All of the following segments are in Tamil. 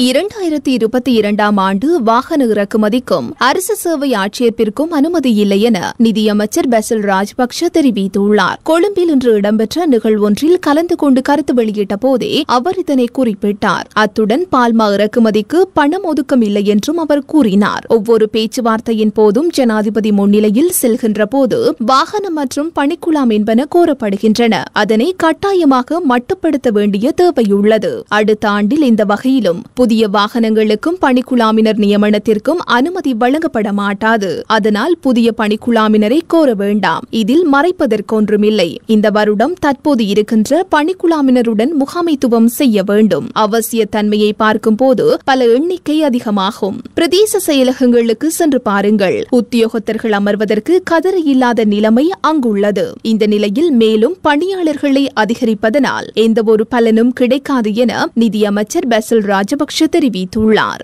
இரண்டாயிரத்தி இருபத்தி இரண்டாம் ஆண்டு வாகன இறக்குமதிக்கும் அரசு சேவை ஆட்சேர்ப்பிற்கும் அனுமதி இல்லை என நிதியமைச்சர் பெசல் ராஜபக்ஷ தெரிவித்துள்ளார் கொழும்பில் இன்று இடம்பெற்ற நிகழ்வொன்றில் கலந்து கொண்டு கருத்து வெளியிட்ட போதே அவர் இதனை குறிப்பிட்டார் அத்துடன் பால்மா இறக்குமதிக்கு பணம் ஒதுக்கம் இல்லை என்றும் அவர் கூறினார் ஒவ்வொரு பேச்சுவார்த்தையின் போதும் ஜனாதிபதி முன்னிலையில் செல்கின்ற போது வாகனம் மற்றும் பணிக்குழாம் என்பன கோரப்படுகின்றன அதனை கட்டாயமாக மட்டுப்படுத்த வேண்டிய தேவையுள்ளது அடுத்த ஆண்டில் இந்த வகையிலும் புதிய வாகனங்களுக்கும் பணிக்குழாமினர் நியமனத்திற்கும் அனுமதி வழங்கப்பட மாட்டாது அதனால் புதிய பணிக்குழாமினரை கோர வேண்டாம் இதில் மறைப்பதற்கொன்றுமில்லை இந்த வருடம் தற்போது இருக்கின்ற பணிக்குழாமினருடன் முகாமைத்துவம் செய்ய வேண்டும் அவசிய தன்மையை பார்க்கும்போது பல எண்ணிக்கை அதிகமாகும் பிரதேச செயலகங்களுக்கு சென்று பாருங்கள் உத்தியோகத்தர்கள் அமர்வதற்கு கதறு இல்லாத நிலைமை அங்குள்ளது இந்த நிலையில் மேலும் பணியாளர்களை அதிகரிப்பதனால் எந்தவொரு பலனும் கிடைக்காது என நிதியமைச்சர் பெசல் ராஜபக்ஷ தெரிவித்துள்ளார்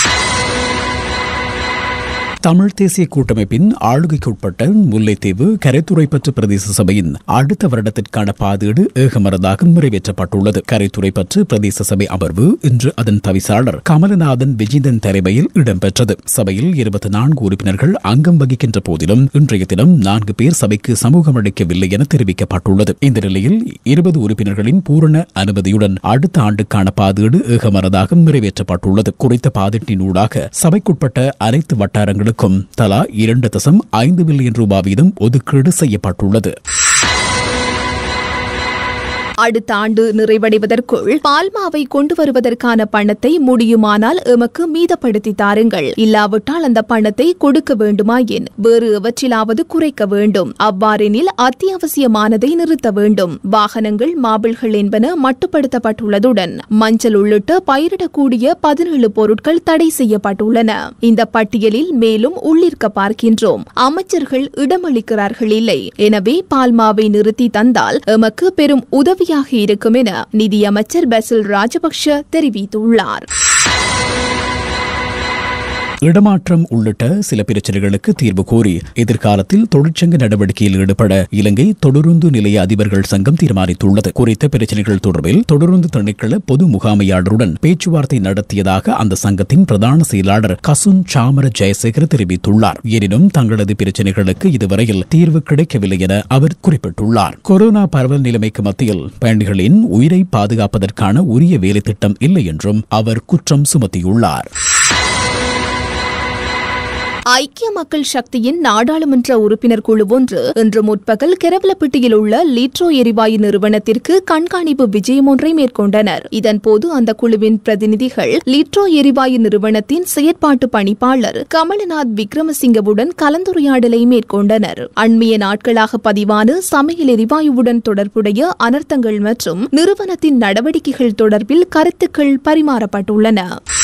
தமிழ் தேசிய கூட்டமைப்பின் ஆளுகைக்குட்பட்ட முல்லைத்தீவு கரைத்துறைப்பற்று பிரதேச சபையின் அடுத்த வருடத்திற்கான பாதீடு ஏகமனதாக நிறைவேற்றப்பட்டுள்ளது கரைத்துறைப்பற்று பிரதேச சபை அமர்வு இன்று அதன் தவிசாளர் கமலநாதன் விஜிதன் தலைமையில் இடம்பெற்றது சபையில் இருபத்தி நான்கு உறுப்பினர்கள் அங்கம் வகிக்கின்ற போதிலும் இன்றைய தினம் நான்கு பேர் சபைக்கு சமூகம் அளிக்கவில்லை என தெரிவிக்கப்பட்டுள்ளது இந்த நிலையில் இருபது உறுப்பினர்களின் பூரண அனுமதியுடன் அடுத்த ஆண்டுக்கான பாதீடு ஏகமனதாக நிறைவேற்றப்பட்டுள்ளது குறித்த பாதீட்டினூடாக சபைக்குட்பட்ட அனைத்து வட்டாரங்களுக்கும் தலா இரண்டு தசம் ஐந்து மில்லியன் ரூபாய் வீதம் ஒதுக்கீடு செய்யப்பட்டுள்ளது அடுத்த ஆண்டு நிறைவடைவதற்குள் பால்மாவை கொண்டு வருவதற்கான பணத்தை முடியுமானால் எமக்கு மீதப்படுத்தி தாருங்கள் இல்லாவிட்டால் அந்த பணத்தை கொடுக்க வேண்டுமாயின் வேறு எவற்றிலாவது குறைக்க வேண்டும் அவ்வாறெனில் அத்தியாவசியமானதை நிறுத்த வேண்டும் வாகனங்கள் மாபிள்கள் என்பன மட்டுப்படுத்தப்பட்டுள்ளதுடன் மஞ்சள் உள்ளிட்ட பயிரிடக்கூடிய பதினேழு பொருட்கள் தடை செய்யப்பட்டுள்ளன இந்த பட்டியலில் மேலும் உள்ளிருக்க பார்க்கின்றோம் அமைச்சர்கள் இடமளிக்கிறார்கள் இல்லை எனவே பால்மாவை நிறுத்தி தந்தால் எமக்கு பெரும் உதவி உதவியாக இருக்கும் என நிதியமைச்சர் பெசில் ராஜபக்ஷ தெரிவித்துள்ளார் இடமாற்றம் உள்ளிட்ட சில பிரச்சனைகளுக்கு தீர்வு கோரி எதிர்காலத்தில் தொழிற்சங்க நடவடிக்கையில் ஈடுபட இலங்கை தொடருந்து நிலைய அதிபர்கள் சங்கம் தீர்மானித்துள்ளது குறித்த பிரச்சனைகள் தொடர்பில் தொடருந்து திணைக்கள பொது முகாமையாளருடன் பேச்சுவார்த்தை நடத்தியதாக அந்த சங்கத்தின் பிரதான செயலாளர் கசுன் சாமர ஜெயசேகர் தெரிவித்துள்ளார் எனினும் தங்களது பிரச்சனைகளுக்கு இதுவரையில் தீர்வு கிடைக்கவில்லை என அவர் குறிப்பிட்டுள்ளார் கொரோனா பரவல் நிலைமைக்கு மத்தியில் பயணிகளின் உயிரை பாதுகாப்பதற்கான உரிய வேலை திட்டம் இல்லை என்றும் அவர் குற்றம் சுமத்தியுள்ளார் ஐக்கிய மக்கள் சக்தியின் நாடாளுமன்ற உறுப்பினர் குழு ஒன்று இன்று முற்பகல் கெரவலப்பட்டியில் உள்ள லீட்ரோ எரிவாயு நிறுவனத்திற்கு கண்காணிப்பு விஜயம் ஒன்றை மேற்கொண்டனர் இதன்போது அந்த குழுவின் பிரதிநிதிகள் லீட்ரோ எரிவாயு நிறுவனத்தின் செயற்பாட்டு பணிப்பாளர் கமலநாத் விக்ரமசிங்கவுடன் கலந்துரையாடலை மேற்கொண்டனர் அண்மைய நாட்களாக பதிவான சமையல் எரிவாயுவுடன் தொடர்புடைய அனர்த்தங்கள் மற்றும் நிறுவனத்தின் நடவடிக்கைகள் தொடர்பில் கருத்துக்கள் பரிமாறப்பட்டுள்ளன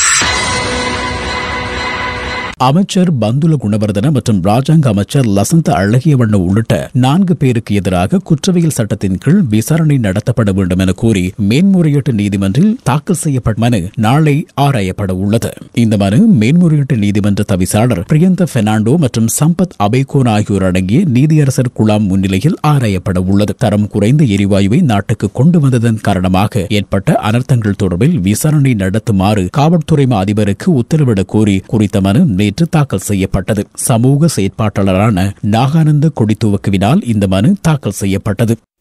அமைச்சர் பந்துல குணவர்தன மற்றும் ராஜாங்க அமைச்சர் லசந்த அழகியவண்ண உள்ளிட்ட நான்கு பேருக்கு எதிராக குற்றவியல் சட்டத்தின் கீழ் விசாரணை நடத்தப்பட வேண்டும் என கூறி மேன்முறையீட்டு நீதிமன்றில் தாக்கல் செய்யப்பட்ட மனு நாளை ஆராயப்பட உள்ளது இந்த மனு மேன்முறையீட்டு நீதிமன்ற தவிசாளர் பிரியந்த பெர்னாண்டோ மற்றும் சம்பத் அபேகோன் ஆகியோர் அடங்கிய நீதியரசர் குழாம் முன்னிலையில் ஆராயப்பட உள்ளது தரம் குறைந்த எரிவாயுவை நாட்டுக்கு கொண்டு வந்ததன் காரணமாக ஏற்பட்ட அனர்த்தங்கள் தொடர்பில் விசாரணை நடத்துமாறு காவல்துறை அதிபருக்கு உத்தரவிடக் கோரி குறித்த மனு நேற்று தாக்கல் செய்யப்பட்டது சமூக செயற்பாட்டாளரான நாகானந்த கொடித்துவக்குவினால் இந்த மனு தாக்கல் செய்யப்பட்டது